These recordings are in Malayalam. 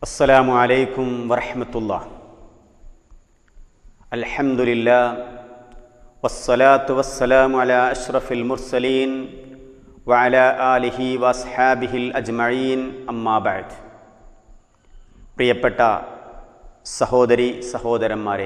السلام عليكم ورحمة الله الحمد لله والصلاة والسلام على أشرف المرسلين وعلى آله وأصحابه الأجمعين أما بعد പ്രിയപ്പെട്ട സഹോദരി സഹോദരന്മാരെ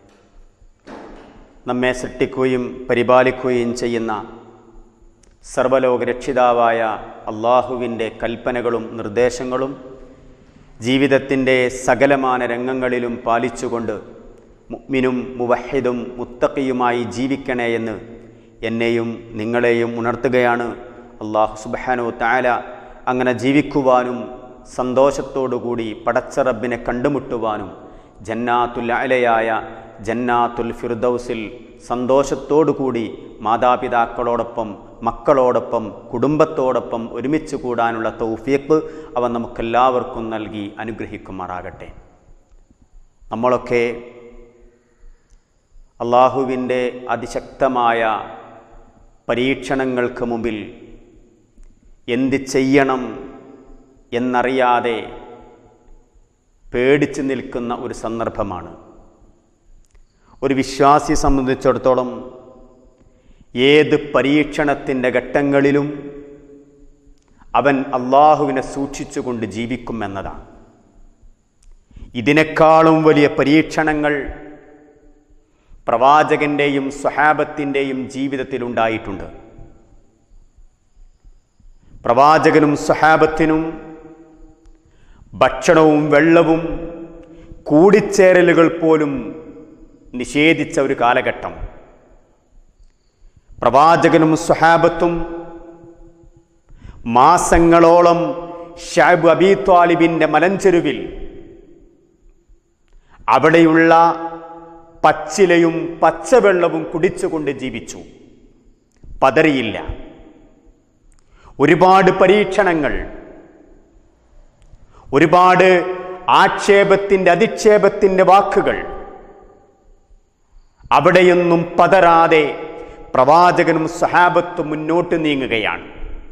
നമ്മെ സൃഷ്ടിക്കുകയും പരിപാലിക്കുകയും ചെയ്യുന്ന സർവലോക രക്ഷിതാവായ അള്ളാഹുവിൻ്റെ കൽപ്പനകളും നിർദ്ദേശങ്ങളും ജീവിതത്തിൻ്റെ സകലമാന രംഗങ്ങളിലും പാലിച്ചുകൊണ്ട് മുഅ്മിനും മുവഹിദും മുത്തക്കിയുമായി ജീവിക്കണേ എന്ന് എന്നെയും നിങ്ങളെയും ഉണർത്തുകയാണ് അള്ളാഹു സുബാനു താല അങ്ങനെ ജീവിക്കുവാനും സന്തോഷത്തോടുകൂടി പടച്ച റബ്ബിനെ കണ്ടുമുട്ടുവാനും ജന്നാത്തുൽ അലയായ ജന്നാത്തുൽ ഫിർദൗസിൽ സന്തോഷത്തോടുകൂടി മാതാപിതാക്കളോടൊപ്പം മക്കളോടൊപ്പം കുടുംബത്തോടൊപ്പം ഒരുമിച്ച് കൂടാനുള്ള തൗഫീഖ് അവൻ നമുക്കെല്ലാവർക്കും നൽകി അനുഗ്രഹിക്കുമാറാകട്ടെ നമ്മളൊക്കെ അള്ളാഹുവിൻ്റെ അതിശക്തമായ പരീക്ഷണങ്ങൾക്ക് മുമ്പിൽ എന്ത് ചെയ്യണം എന്നറിയാതെ പേടിച്ചു നിൽക്കുന്ന ഒരു സന്ദർഭമാണ് ഒരു വിശ്വാസിയെ സംബന്ധിച്ചിടത്തോളം ഏത് പരീക്ഷണത്തിൻ്റെ ഘട്ടങ്ങളിലും അവൻ അള്ളാഹുവിനെ സൂക്ഷിച്ചുകൊണ്ട് ജീവിക്കും എന്നതാണ് ഇതിനേക്കാളും വലിയ പരീക്ഷണങ്ങൾ പ്രവാചകന്റെയും സ്വഹാബത്തിൻ്റെയും ജീവിതത്തിലുണ്ടായിട്ടുണ്ട് പ്രവാചകനും സ്വഹാബത്തിനും ഭക്ഷണവും വെള്ളവും കൂടിച്ചേരലുകൾ പോലും നിഷേധിച്ച ഒരു കാലഘട്ടം പ്രവാചകനും സ്വഹാബത്തും മാസങ്ങളോളം ഷാബ് അബി ത്വാലിബിൻ്റെ മലഞ്ചെരുവിൽ അവിടെയുള്ള പച്ചിലയും പച്ചവെള്ളവും കുടിച്ചുകൊണ്ട് ജീവിച്ചു പതറിയില്ല ഒരുപാട് പരീക്ഷണങ്ങൾ ഒരുപാട് ആക്ഷേപത്തിൻ്റെ അധിക്ഷേപത്തിൻ്റെ വാക്കുകൾ അവിടെയൊന്നും പതറാതെ പ്രവാചകനും സഹാബത്തും മുന്നോട്ട് നീങ്ങുകയാണ്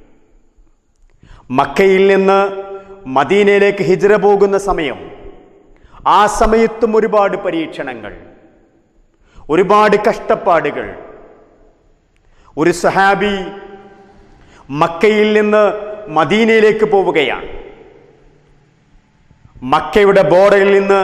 മക്കയിൽ നിന്ന് മദീനയിലേക്ക് ഹിജ്ര പോകുന്ന സമയം ആ സമയത്തും ഒരുപാട് പരീക്ഷണങ്ങൾ ഒരുപാട് കഷ്ടപ്പാടുകൾ ഒരു സഹാബി മക്കയിൽ നിന്ന് മദീനയിലേക്ക് പോവുകയാണ് മക്കയുടെ ബോർഡറിൽ നിന്ന്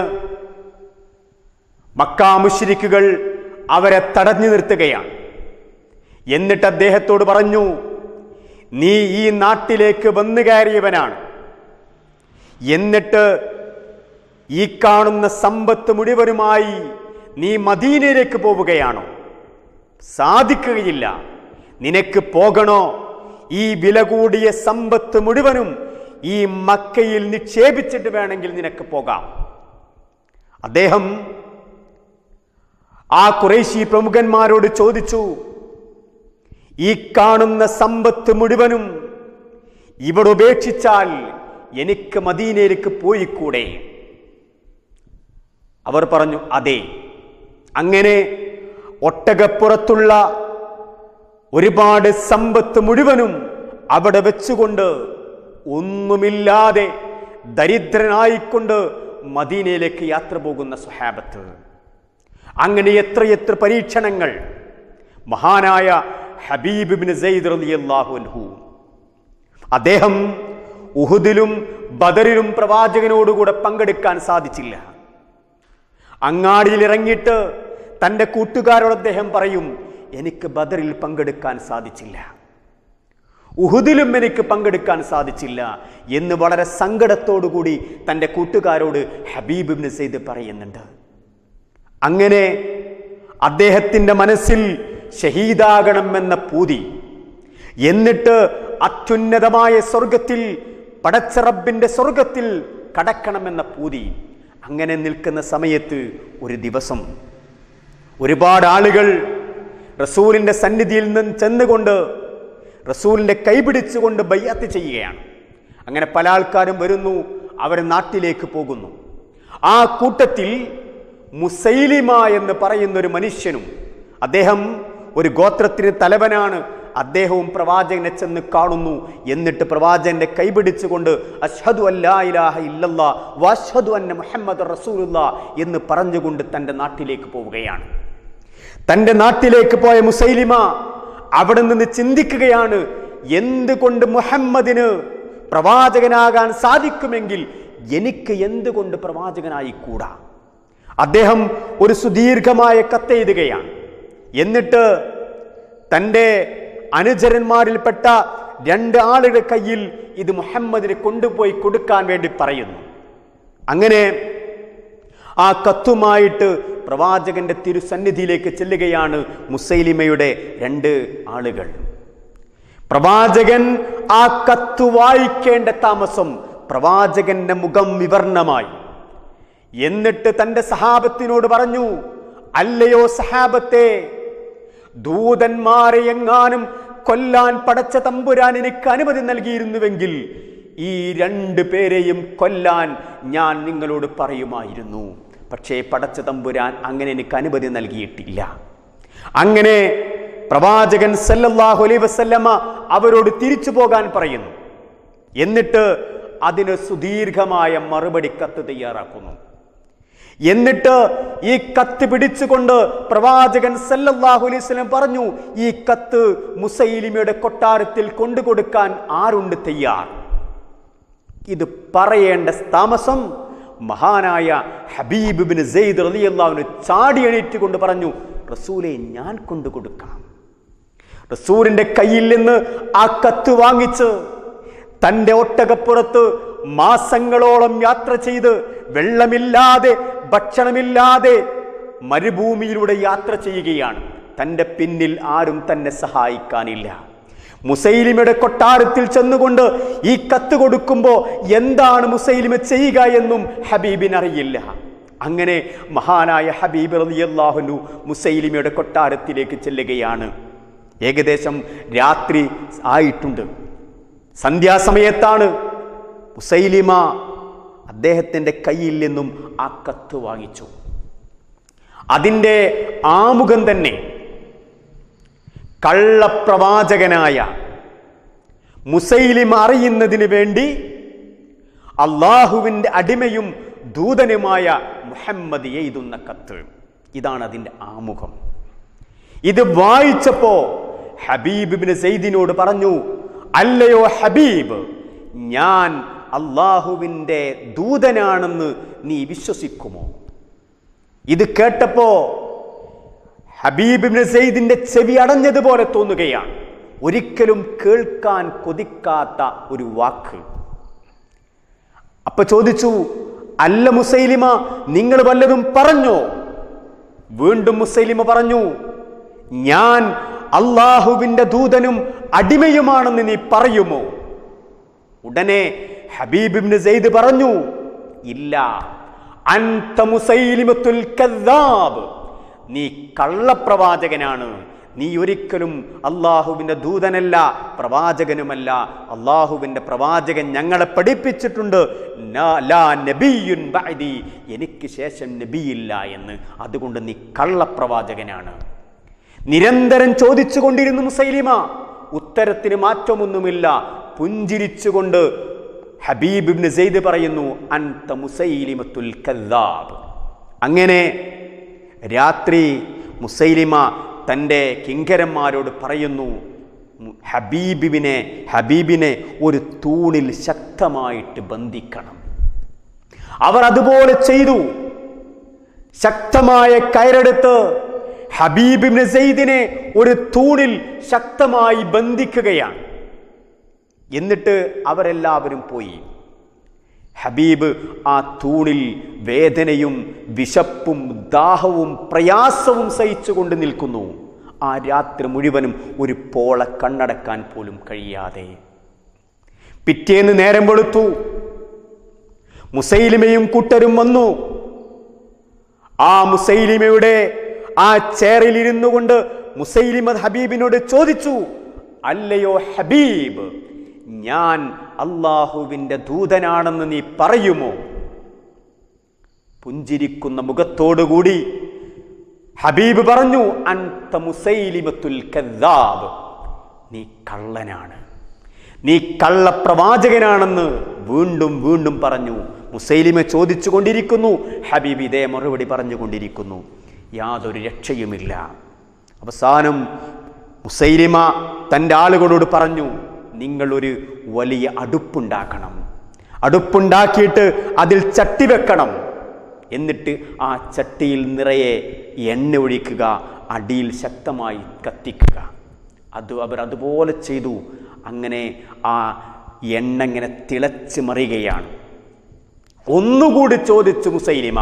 മക്കാമുഷിരിക്കുകൾ അവരെ തടഞ്ഞു നിർത്തുകയാണ് എന്നിട്ട് അദ്ദേഹത്തോട് പറഞ്ഞു നീ ഈ നാട്ടിലേക്ക് വന്നു കയറിയവനാണ് എന്നിട്ട് ഈ കാണുന്ന സമ്പത്ത് മുഴുവനുമായി നീ മദീനയിലേക്ക് പോവുകയാണോ സാധിക്കുകയില്ല നിനക്ക് പോകണോ ഈ വില കൂടിയ സമ്പത്ത് മുഴുവനും ഈ മക്കയിൽ നിക്ഷേപിച്ചിട്ട് വേണമെങ്കിൽ നിനക്ക് പോകാം അദ്ദേഹം ആ കുറേശി പ്രമുഖന്മാരോട് ചോദിച്ചു ഈ കാണുന്ന സമ്പത്ത് മുഴുവനും ഇവിടെ ഉപേക്ഷിച്ചാൽ എനിക്ക് മദീനയിലേക്ക് പോയിക്കൂടെ അവർ പറഞ്ഞു അതെ അങ്ങനെ ഒട്ടകപ്പുറത്തുള്ള ഒരുപാട് സമ്പത്ത് മുഴുവനും അവിടെ വെച്ചുകൊണ്ട് ഒന്നുമില്ലാതെ ദരിദ്രനായിക്കൊണ്ട് മദീനയിലേക്ക് യാത്ര പോകുന്ന സുഹാബത്ത് അങ്ങനെ എത്രയെത്ര പരീക്ഷണങ്ങൾ മഹാനായ ഹബീബ് ബിൻ സെയ്ദ് റളിയല്ലാഹു അൻഹു അദ്ദേഹം ഉഹുദിലും ബദറിലും പ്രവാചകനോടുകൂടെ പങ്കെടുക്കാൻ സാധിച്ചില്ല അങ്ങാടിയിൽ ഇറങ്ങിയിട്ട് തൻ്റെ കൂട്ടുകാരോട് അദ്ദേഹം പറയും എനിക്ക് ബദറിൽ പങ്കെടുക്കാൻ സാധിച്ചില്ല ഉഹുദിലും എനിക്ക് പങ്കെടുക്കാൻ സാധിച്ചില്ല എന്ന് വളരെ സങ്കടത്തോടുകൂടി തൻ്റെ കൂട്ടുകാരോട് ഹബീബ് ബിൻ സെയ്ദ് പറയുന്നുണ്ട് അങ്ങനെ അദ്ദേഹത്തിൻ്റെ മനസ്സിൽ ഷഹീദാകണമെന്ന പൂതി എന്നിട്ട് അത്യുന്നതമായ സ്വർഗത്തിൽ പടച്ചറബിൻ്റെ സ്വർഗത്തിൽ കടക്കണമെന്ന പൂതി അങ്ങനെ നിൽക്കുന്ന സമയത്ത് ഒരു ദിവസം ഒരുപാട് ആളുകൾ റസൂലിൻ്റെ സന്നിധിയിൽ നിന്ന് ചെന്നുകൊണ്ട് റസൂലിൻ്റെ കൈപിടിച്ചുകൊണ്ട് ബയ്യാത്ത് ചെയ്യുകയാണ് അങ്ങനെ പല ആൾക്കാരും വരുന്നു അവർ നാട്ടിലേക്ക് പോകുന്നു ആ കൂട്ടത്തിൽ മുസൈലിമ എന്ന് പറയുന്ന ഒരു മനുഷ്യനും അദ്ദേഹം ഒരു ഗോത്രത്തിന് തലവനാണ് അദ്ദേഹവും പ്രവാചകനെ ചെന്ന് കാണുന്നു എന്നിട്ട് പ്രവാചകന്റെ കൈപിടിച്ചുകൊണ്ട് അഷ്ഹദു അല്ലാ ഇലാഹ ഇല്ലല്ലാ വഷ്ഹദു അന്ന മുഹമ്മദ് റസൂലുള്ള എന്ന് പറഞ്ഞുകൊണ്ട് തൻ്റെ നാട്ടിലേക്ക് പോവുകയാണ് തൻ്റെ നാട്ടിലേക്ക് പോയ മുസൈലിമ അവിടെ നിന്ന് ചിന്തിക്കുകയാണ് എന്തുകൊണ്ട് മുഹമ്മദിന് പ്രവാചകനാകാൻ സാധിക്കുമെങ്കിൽ എനിക്ക് എന്തുകൊണ്ട് പ്രവാചകനായിക്കൂടാ അദ്ദേഹം ഒരു സുദീർഘമായ കത്തെഴുതുകയാണ് എന്നിട്ട് തൻ്റെ അനുചരന്മാരിൽപ്പെട്ട രണ്ട് ആളുടെ കയ്യിൽ ഇത് മുഹമ്മദിന് കൊണ്ടുപോയി കൊടുക്കാൻ വേണ്ടി പറയുന്നു അങ്ങനെ ആ കത്തുമായിട്ട് പ്രവാചകന്റെ തിരുസന്നിധിയിലേക്ക് ചെല്ലുകയാണ് മുസൈലിമയുടെ രണ്ട് ആളുകൾ പ്രവാചകൻ ആ കത്ത് വായിക്കേണ്ട താമസം പ്രവാചകന്റെ മുഖം വിവർണമായി എന്നിട്ട് തന്റെ സഹാബത്തിനോട് പറഞ്ഞു അല്ലയോ സഹാബത്തെ ദൂതന്മാരെ എങ്ങാനും കൊല്ലാൻ പടച്ച തമ്പുരാൻ എനിക്ക് അനുമതി നൽകിയിരുന്നുവെങ്കിൽ ഈ രണ്ടു പേരെയും കൊല്ലാൻ ഞാൻ നിങ്ങളോട് പറയുമായിരുന്നു പക്ഷേ പടച്ച തമ്പുരാൻ അങ്ങനെ എനിക്ക് അനുമതി നൽകിയിട്ടില്ല അങ്ങനെ പ്രവാചകൻ സല്ലല്ലാഹു അലൈഹി വസല്ലമ അവരോട് തിരിച്ചു പോകാൻ പറയുന്നു എന്നിട്ട് അതിന് സുദീർഘമായ മറുപടി കത്ത് തയ്യാറാക്കുന്നു എന്നിട്ട് ഈ കത്ത് പിടിച്ചുകൊണ്ട് പ്രവാചകൻ സല്ലല്ലാഹു അലൈഹി വസല്ലം പറഞ്ഞു ഈ കത്ത് മുസൈലിമയുടെ കൊട്ടാരത്തിൽ കൊണ്ടുകൊടുക്കാൻ ആരുണ്ട് തയ്യാർ ഇത് പറയേണ്ട താമസം മഹാനായ ഹബീബ് ബിൻ സെയ്ദ് റളിയല്ലാഹുവിന് ചാടി എണീറ്റ് കൊണ്ട് പറഞ്ഞു റസൂലെ ഞാൻ കൊണ്ടു കൊടുക്കാം റസൂലിന്റെ കയ്യിൽ നിന്ന് ആ കത്ത് വാങ്ങിച്ച് തന്റെ ഒട്ടകപ്പുറത്ത് മാസങ്ങളോളം യാത്ര ചെയ്ത് വെള്ളമില്ലാതെ ഭക്ഷണമില്ലാതെ മരുഭൂമിയിലൂടെ യാത്ര ചെയ്യുകയാണ് തൻ്റെ പിന്നിൽ ആരും തന്നെ സഹായിക്കാനില്ല മുസൈലിമയുടെ കൊട്ടാരത്തിൽ ചെന്നുകൊണ്ട് ഈ കത്ത് കൊടുക്കുമ്പോൾ എന്താണ് മുസൈലിമ ചെയ്യുക എന്നും ഹബീബിന് അറിയില്ല അങ്ങനെ മഹാനായ ഹബീബ് റളിയല്ലാഹുനു മുസൈലിമയുടെ കൊട്ടാരത്തിലേക്ക് ചെല്ലുകയാണ് ഏകദേശം രാത്രി ആയിട്ടുണ്ട് സന്ധ്യാസമയത്താണ് മുസൈലിമ അദ്ദേഹത്തിൻ്റെ കയ്യിൽ നിന്നും ആ കത്ത് വാങ്ങിച്ചു അതിൻ്റെ ആമുഖം തന്നെ കള്ളപ്രവാചകനായ മുസൈലിമ അറിയുന്നതിന് വേണ്ടി അള്ളാഹുവിൻ്റെ അടിമയും ദൂതനുമായ മുഹമ്മദ് എഴുതുന്ന കത്ത് ഇതാണ് അതിൻ്റെ ആമുഖം ഇത് വായിച്ചപ്പോ ഹബീബിന് സെയ്ദിനോട് പറഞ്ഞു അല്ലയോ ഹബീബ് ഞാൻ അള്ളാഹുവിൻ്റെ ദൂതനാണെന്ന് നീ വിശ്വസിക്കുമോ ഇത് കേട്ടപ്പോ ഹബീബിന് സെയ്ദിന്റെ ചെവി അടഞ്ഞതുപോലെ തോന്നുകയാണ് ഒരിക്കലും കേൾക്കാൻ കൊതിക്കാത്ത ഒരു വാക്ക് അപ്പൊ ചോദിച്ചു അല്ല മുസൈലിമ നിങ്ങൾ വല്ലതും പറഞ്ഞോ വീണ്ടും മുസൈലിമ പറഞ്ഞു ഞാൻ അള്ളാഹുവിന്റെ ദൂതനും അടിമയുമാണെന്ന് നീ പറയുമോ ഉടനെ ഹബീബിബ്ന് സെയ്ദ് പറഞ്ഞു ഇല്ല അൻത മുസൈലിമത്തുൽ കദ്ദാബ് നീ കള്ളപ്രവാചകനാണ് നീ ഒരിക്കലും അള്ളാഹുവിൻ്റെ ദൂതനല്ല പ്രവാചകനുമല്ല അള്ളാഹുവിൻ്റെ പ്രവാചകൻ ഞങ്ങളെ പഠിപ്പിച്ചിട്ടുണ്ട് ന- ലാ നബിയുൻ ബഅദി. എനിക്ക് ശേഷം നബിയില്ല എന്ന് അതുകൊണ്ട് നീ കള്ളപ്രവാചകനാണ് നിരന്തരം ചോദിച്ചു കൊണ്ടിരുന്നു മുസൈലിമ ഉത്തരത്തിന് മാറ്റമൊന്നുമില്ല പുഞ്ചിരിച്ചുകൊണ്ട് ഹബീബ് ഇബ്നു സെയ്ദ് പറയുന്നു അൻത മുസൈലിമത്തുൽ കദ്ദാബ് അങ്ങനെ രാത്രി മുസൈലിമ തൻ്റെ കിങ്കരന്മാരോട് പറയുന്നു മു- ഹബീബിനെ ഹബീബിനെ ഒരു തൂണിൽ ശക്തമായിട്ട് ബന്ധിക്കണം അവർ അതുപോലെ ചെയ്തു ശക്തമായ കയറെടുത്ത് ഹബീബിന് സെയ്ദിനെ ഒരു തൂണിൽ ശക്തമായി ബന്ധിക്കുകയാണ് എന്നിട്ട് അവരെല്ലാവരും പോയി ഹബീബ് ആ തൂണിൽ വേദനയും വിശപ്പും ദാഹവും പ്രയാസവും സഹിച്ചുകൊണ്ട് നിൽക്കുന്നു ആ രാത്രി മുഴുവനും ഒരു പോള കണ്ണടക്കാൻ പോലും കഴിയാതെ പിറ്റേന്ന് നേരം വെളുത്തു മുസൈലിമയും കൂട്ടരും വന്നു ആ മുസൈലിമയുടെ ആ ചേറിൽ ഇരുന്നു കൊണ്ട് മുസൈലിമ ഹബീബിനോട് ചോദിച്ചു അല്ലയോ ഹബീബ് ഞാൻ അള്ളാഹുവിൻ്റെ ദൂതനാണെന്ന് നീ പറയുമോ പുഞ്ചിരിക്കുന്ന മുഖത്തോടുകൂടി ഹബീബ് പറഞ്ഞു അൻത മുസൈലിമത്തുൽ കദ്ദാബ് നീ കള്ളനാണ് നീ കള്ളപ്രവാചകനാണെന്ന് വീണ്ടും വീണ്ടും പറഞ്ഞു മുസൈലിമെ ചോദിച്ചു കൊണ്ടിരിക്കുന്നു ഹബീബ് ഇതേ മറുപടി പറഞ്ഞുകൊണ്ടിരിക്കുന്നു യാതൊരു രക്ഷയുമില്ല അവസാനം മുസൈലിമ തൻ്റെ ആളുകളോട് പറഞ്ഞു നിങ്ങളൊരു വലിയ അടുപ്പുണ്ടാക്കണം അടുപ്പുണ്ടാക്കിയിട്ട് അതിൽ ചട്ടി വെക്കണം എന്നിട്ട് ആ ചട്ടിയിൽ നിറയെ എണ്ണ ഒഴിക്കുക അടിയിൽ ശക്തമായി കത്തിക്കുക അത് അവർ അതുപോലെ ചെയ്തു അങ്ങനെ ആ എണ്ണ ഇങ്ങനെ തിളച്ച് മറിയുകയാണ് ഒന്നുകൂടി ചോദിച്ചു മുസൈലിമ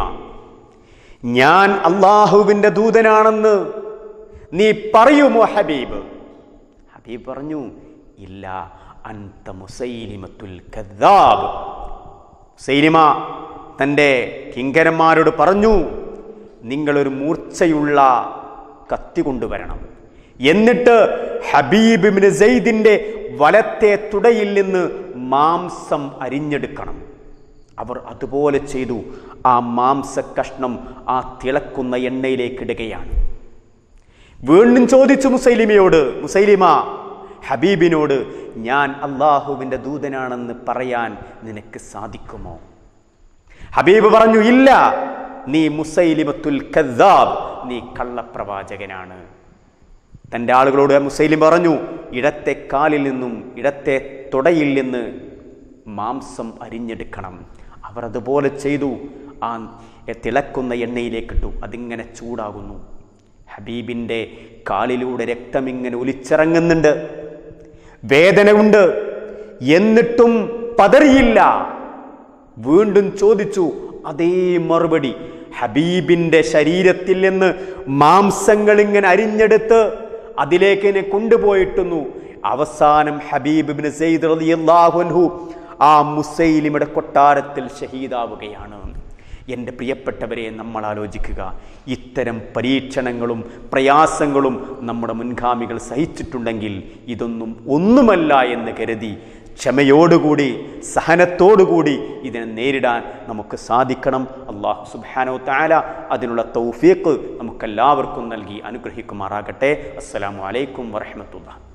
ഞാൻ അള്ളാഹുവിൻ്റെ ദൂതനാണെന്ന് നീ പറയുമോ ഹബീബ് ഹബീബ് പറഞ്ഞു ഇല്ല അന്ത മുസൈലിമത്തുൽ കദ്ദാബ് സൈനിമ തൻ്റെ കിങ്കരന്മാരോട് പറഞ്ഞു നിങ്ങളൊരു മൂർച്ചയുള്ള കത്തി കൊണ്ടുവരണം എന്നിട്ട് ഹബീബിന് സെയ്ദിൻ്റെ വലത്തെ തുടയിൽ നിന്ന് മാംസം അരിഞ്ഞെടുക്കണം അവർ അതുപോലെ ചെയ്തു ആ മാംസ കഷ്ണം ആ തിളക്കുന്ന എണ്ണയിലേക്ക് ഇടുകയാണ് വീണ്ടും ചോദിച്ചു മുസൈലിമയോട് മുസൈലിമ ഹബീബിനോട് ഞാൻ അള്ളാഹുവിൻ്റെ ദൂതനാണെന്ന് പറയാൻ നിനക്ക് സാധിക്കുമോ ഹബീബ് പറഞ്ഞു ഇല്ല നീ മുസൈലിമത്തുൽ കദ്ദാബ് നീ കള്ളപ്രവാചകനാണ് തൻ്റെ ആളുകളോട് മുസൈലിം പറഞ്ഞു ഇടത്തെ കാലിൽ നിന്നും ഇടത്തെ തുടയിൽ നിന്ന് മാംസം അരിഞ്ഞെടുക്കണം അവർ അതുപോലെ ചെയ്തു ആ തിളക്കുന്ന എണ്ണയിലേക്കിട്ടു അതിങ്ങനെ ചൂടാകുന്നു ഹബീബിൻ്റെ കാലിലൂടെ രക്തം ഇങ്ങനെ ഒലിച്ചിറങ്ങുന്നുണ്ട് വേദനയുണ്ട് എന്നിട്ടും പതറിയില്ല വീണ്ടും ചോദിച്ചു അതേ മറുപടി ഹബീബിൻ്റെ ശരീരത്തിൽ നിന്ന് മാംസങ്ങൾ ഇങ്ങനെ അരിഞ്ഞെടുത്ത് അതിലേക്ക് എന്നെ കൊണ്ടുപോയിട്ടുന്നു അവസാനം ഹബീബിന് സെയ്ദ് റളിയല്ലാഹു അൻഹു ആ മുസൈലിമയുടെ കൊട്ടാരത്തിൽ ഷഹീദാവുകയാണ് എൻ്റെ പ്രിയപ്പെട്ടവരെ നമ്മൾ ആലോചിക്കുക ഇത്തരം പരീക്ഷണങ്ങളും പ്രയാസങ്ങളും നമ്മുടെ മുൻഗാമികൾ സഹിച്ചിട്ടുണ്ടെങ്കിൽ ഇതൊന്നും ഒന്നുമല്ല എന്ന് കരുതി ക്ഷമയോടുകൂടി സഹനത്തോടുകൂടി ഇതിനെ നേരിടാൻ നമുക്ക് സാധിക്കണം അള്ളാഹു സുബാനോ താല അതിനുള്ള തൗഫീഖ് നമുക്കെല്ലാവർക്കും നൽകി അനുഗ്രഹിക്കുമാറാകട്ടെ അസ്സലാമു അലൈക്കും വറഹമത്തുള്ള